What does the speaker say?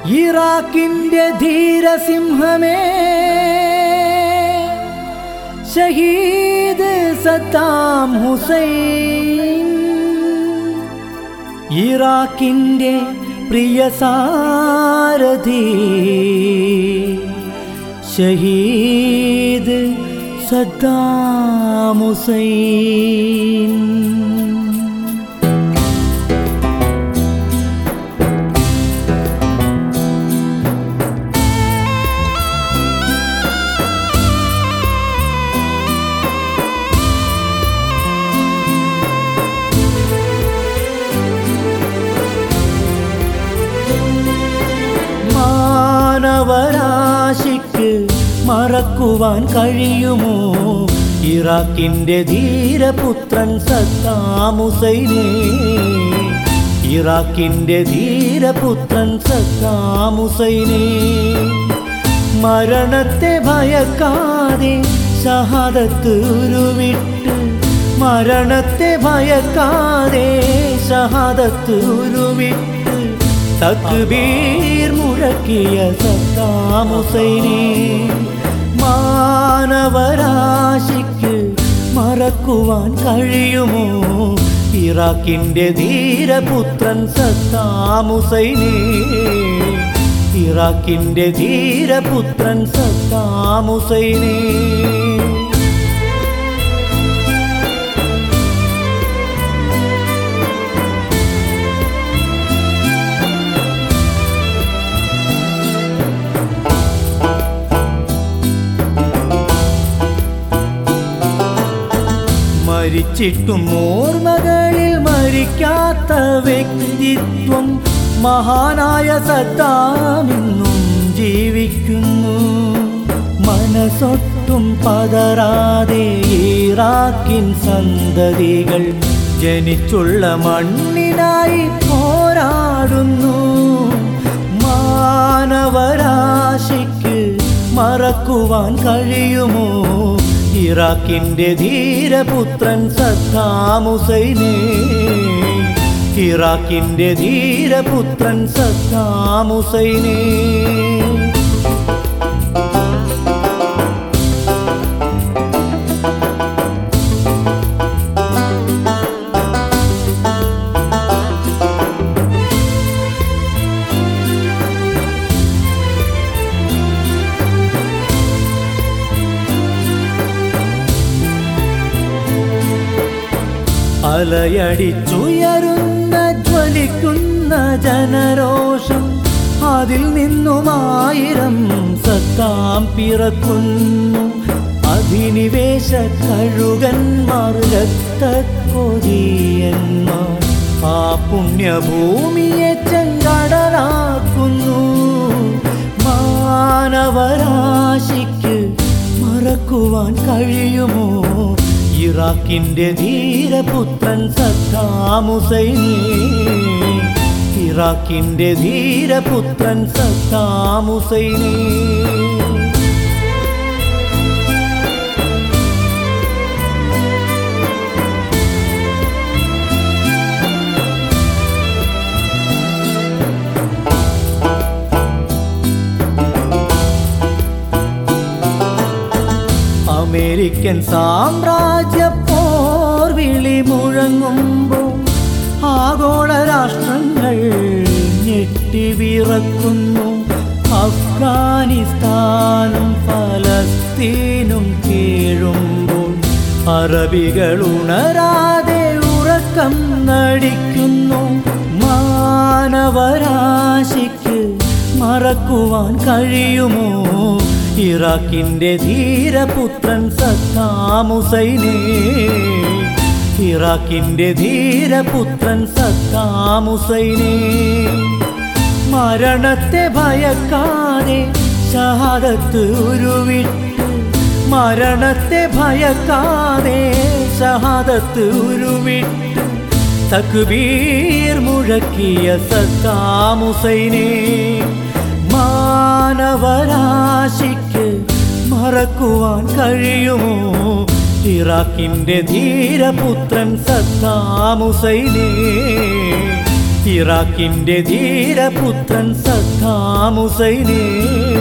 ഇറാഖിന്റെ ധീരസിംഹമേ ഷഹീദ് Saddam Hussein ഇറാഖിന്റെ പ്രിയ സാരഥി ഷഹീദ് സദ്ദാം ഹുസൈൻ മാനവരാശിക്ക് മറക്കുവാൻ കഴിയുമോ ഇറാഖിന്റെ ധീരപുത്രൻ സദ്ദാം ഹുസൈനെ ഇറാഖിന്റെ ധീരപുത്രൻ സദ്ദാം ഹുസൈനെ മരണത്തെ ഭയക്കാതെ ഷഹാദത്ത് ഉരുവിട്ട് മരണത്തെ ഭയക്കാതെ ഷഹാദത്ത് ഉരുവിട്ട് തക്ബീർ മുഴക്കിയ സദ്ദാം ഹുസൈനെ മാനവരാശിക്ക് മറക്കുവാൻ കഴിയുമോ ഇറാഖിന്റെ ധീരപുത്രൻ സദ്ദാം ഹുസൈനെ ഇറാഖിന്റെ ധീരപുത്രൻ സദ്ദാം ഹുസൈനെ മരിച്ചിട്ടും ഓർമ്മകളിൽ മരിക്കാത്ത വ്യക്തിത്വം മഹാനായ സദ്ദാമിന്നും ജീവിക്കുന്നു മനസ്സൊട്ടും പതറാതെ ഈറാക്കിൻ സന്തതികൾ ജനിച്ചുള്ള മണ്ണിനായി പോരാടുന്നു മാനവരാശിക്ക് മറക്കുവാൻ കഴിയുമോ ഇറാഖിന്റെ ധീരപുത്രൻ സദ്ദാം ഹുസൈനെ ഇറാഖിന്റെ ധീരപുത്രൻ സദ്ദാം ഹുസൈനെ അലയടിച്ചുയരുന്ന ജ്വലിക്കുന്ന ജനരോഷം അതിൽ നിന്നും ആയിരം സത്താം പിറക്കുന്നു അധിനിവേശ കഴുകന്മാർ രക്തക്കൊതിയന്മാർ ആ പുണ്യഭൂമിയെ ചെങ്കടലാക്കുന്നു മാനവരാശിക്ക് മറക്കുവാൻ കഴിയുമോ ഇറാഖിന്റെ ധീരപുത്രൻ സദ്ദാം ഹുസൈനെ ഇറാഖിന്റെ ധീരപുത്രൻ സദ്ദാം ഹുസൈനെ അമേരിക്കൻ സാമ്രാജ്യ പോർ വിളി മുഴങ്ങുമ്പോൾ ആഗോള രാഷ്ട്രങ്ങൾ ഞെട്ടിവിറക്കുന്നു അഫ്ഗാനിസ്ഥാനും ഫലസ്തീനും കീഴുമ്പോൾ അറബികൾ ഉണരാതെ ഉറക്കം നടിക്കുന്നു മാനവരാശിക്ക് മറക്കുവാൻ കഴിയുമോ ഇറാഖിന്റെ ധീരപുത്രൻ സദ്ദാം ഹുസൈനെ ഇറാഖിന്റെ ധീരപുത്രൻ സദ്ദാം ഹുസൈനെ മരണത്തെ ഭയക്കാതെ ഷഹാദത്ത് ഉരുവിട്ട് മരണത്തെ ഭയക്കാതെ ഷഹാദത്ത് ഉരുവിട്ട് തക്ബീർ മുഴക്കിയ സദ്ദാം ഹുസൈനെ മാനവരാശിക്ക് മറക്കുവാൻ കഴിയുമോ ഇറാഖിന്റെ ധീരപുത്രൻ സദ്ദാം ഹുസൈനെ ഇറാഖിന്റെ ധീരപുത്രൻ സദ്ദാം ഹുസൈനേ